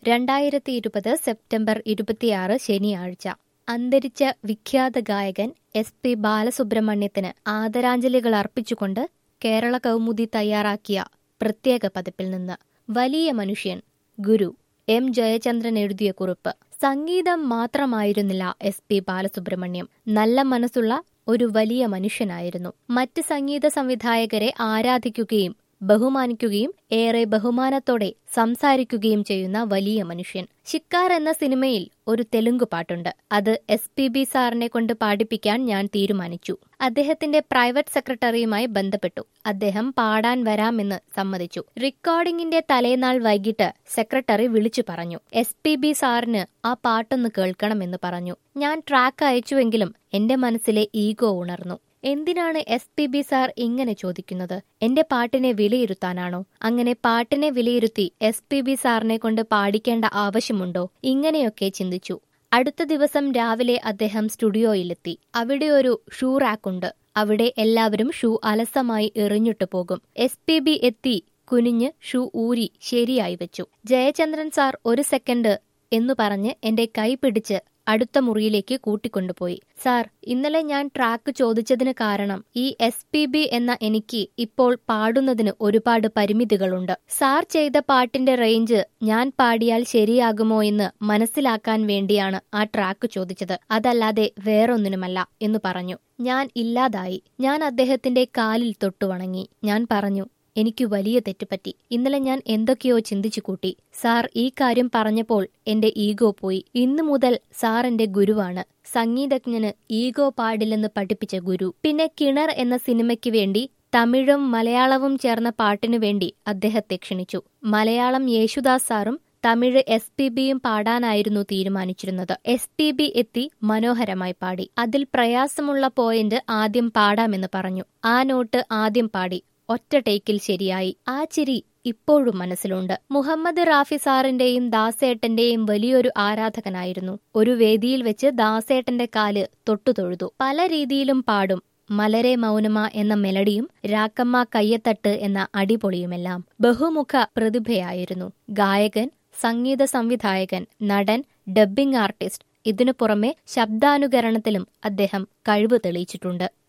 രണ്ടായിരത്തി ഇരുപത് സെപ്റ്റംബർ ഇരുപത്തിയാറ് ശനിയാഴ്ച അന്തരിച്ച വിഖ്യാത ഗായകൻ എസ് പി ബാലസുബ്രഹ്മണ്യത്തിന് ആദരാഞ്ജലികൾ അർപ്പിച്ചുകൊണ്ട് കേരള കൗമുദി തയ്യാറാക്കിയ പ്രത്യേക പതിപ്പിൽ നിന്ന് വലിയ മനുഷ്യൻ ഗുരു എം ജയചന്ദ്രൻ എഴുതിയ കുറിപ്പ് സംഗീതം മാത്രമായിരുന്നില്ല എസ് പി ബാലസുബ്രഹ്മണ്യം നല്ല മനസ്സുള്ള ഒരു വലിയ മനുഷ്യനായിരുന്നു മറ്റ് സംഗീത സംവിധായകരെ ആരാധിക്കുകയും ബഹുമാനിക്കുകയും ഏറെ ബഹുമാനത്തോടെ സംസാരിക്കുകയും ചെയ്യുന്ന വലിയ മനുഷ്യൻ ശിക്കാർ എന്ന സിനിമയിൽ ഒരു തെലുങ്ക് പാട്ടുണ്ട് അത് എസ് പി ബി സാറിനെ കൊണ്ട് പാടിപ്പിക്കാൻ ഞാൻ തീരുമാനിച്ചു അദ്ദേഹത്തിന്റെ പ്രൈവറ്റ് സെക്രട്ടറിയുമായി ബന്ധപ്പെട്ടു അദ്ദേഹം പാടാൻ വരാമെന്ന് സമ്മതിച്ചു റെക്കോർഡിംഗിന്റെ തലേനാൾ വൈകിട്ട് സെക്രട്ടറി വിളിച്ചു പറഞ്ഞു എസ് പി ബി സാറിന് ആ പാട്ടൊന്ന് കേൾക്കണമെന്ന് പറഞ്ഞു ഞാൻ ട്രാക്ക് അയച്ചുവെങ്കിലും എന്റെ മനസ്സിലെ ഈഗോ ഉണർന്നു എന്തിനാണ് എസ് പി ബി സാർ ഇങ്ങനെ ചോദിക്കുന്നത് എന്റെ പാട്ടിനെ വിലയിരുത്താനാണോ അങ്ങനെ പാട്ടിനെ വിലയിരുത്തി എസ് പി ബി സാറിനെ കൊണ്ട് പാടിക്കേണ്ട ആവശ്യമുണ്ടോ ഇങ്ങനെയൊക്കെ ചിന്തിച്ചു അടുത്ത ദിവസം രാവിലെ അദ്ദേഹം സ്റ്റുഡിയോയിലെത്തി അവിടെ ഒരു ഷൂ റാക്കുണ്ട് അവിടെ എല്ലാവരും ഷൂ അലസമായി എറിഞ്ഞിട്ട് പോകും എസ് പി ബി എത്തി കുനിഞ്ഞ് ഷൂ ഊരി ശരിയായി വെച്ചു ജയചന്ദ്രൻ സാർ ഒരു സെക്കൻഡ് എന്നു പറഞ്ഞ് എന്റെ കൈ പിടിച്ച് അടുത്ത മുറിയിലേക്ക് കൂട്ടിക്കൊണ്ടുപോയി സാർ ഇന്നലെ ഞാൻ ട്രാക്ക് ചോദിച്ചതിന് കാരണം ഈ എസ് പി ബി എന്ന എനിക്ക് ഇപ്പോൾ പാടുന്നതിന് ഒരുപാട് പരിമിതികളുണ്ട് സാർ ചെയ്ത പാട്ടിന്റെ റേഞ്ച് ഞാൻ പാടിയാൽ ശരിയാകുമോ എന്ന് മനസ്സിലാക്കാൻ വേണ്ടിയാണ് ആ ട്രാക്ക് ചോദിച്ചത് അതല്ലാതെ വേറൊന്നിനുമല്ല എന്ന് പറഞ്ഞു ഞാൻ ഇല്ലാതായി ഞാൻ അദ്ദേഹത്തിന്റെ കാലിൽ തൊട്ടുവണങ്ങി ഞാൻ പറഞ്ഞു എനിക്ക് വലിയ തെറ്റുപറ്റി ഇന്നലെ ഞാൻ എന്തൊക്കെയോ ചിന്തിച്ചു കൂട്ടി സാർ ഈ കാര്യം പറഞ്ഞപ്പോൾ എന്റെ ഈഗോ പോയി ഇന്നു മുതൽ സാർ എന്റെ ഗുരുവാണ് സംഗീതജ്ഞന് ഈഗോ പാടില്ലെന്ന് പഠിപ്പിച്ച ഗുരു പിന്നെ കിണർ എന്ന സിനിമയ്ക്ക് വേണ്ടി തമിഴും മലയാളവും ചേർന്ന പാട്ടിനു വേണ്ടി അദ്ദേഹത്തെ ക്ഷണിച്ചു മലയാളം യേശുദാസ് സാറും തമിഴ് എസ് പി ബിയും പാടാനായിരുന്നു തീരുമാനിച്ചിരുന്നത് എസ് പി ബി എത്തി മനോഹരമായി പാടി അതിൽ പ്രയാസമുള്ള പോയിന്റ് ആദ്യം പാടാമെന്ന് പറഞ്ഞു ആ നോട്ട് ആദ്യം പാടി ഒറ്റ ടേക്കിൽ ശരിയായി ആ ചിരി ഇപ്പോഴും മനസ്സിലുണ്ട് മുഹമ്മദ് റാഫി സാറിന്റെയും ദാസേട്ടന്റെയും വലിയൊരു ആരാധകനായിരുന്നു ഒരു വേദിയിൽ വെച്ച് ദാസേട്ടന്റെ കാല് തൊട്ടുതൊഴുതു പല രീതിയിലും പാടും മലരെ മൗനമ എന്ന മെലഡിയും രാക്കമ്മ കയ്യത്തട്ട് എന്ന അടിപൊളിയുമെല്ലാം ബഹുമുഖ പ്രതിഭയായിരുന്നു ഗായകൻ സംഗീത സംവിധായകൻ നടൻ ഡബ്ബിംഗ് ആർട്ടിസ്റ്റ് ഇതിനു പുറമെ ശബ്ദാനുകരണത്തിലും അദ്ദേഹം കഴിവ് തെളിയിച്ചിട്ടുണ്ട്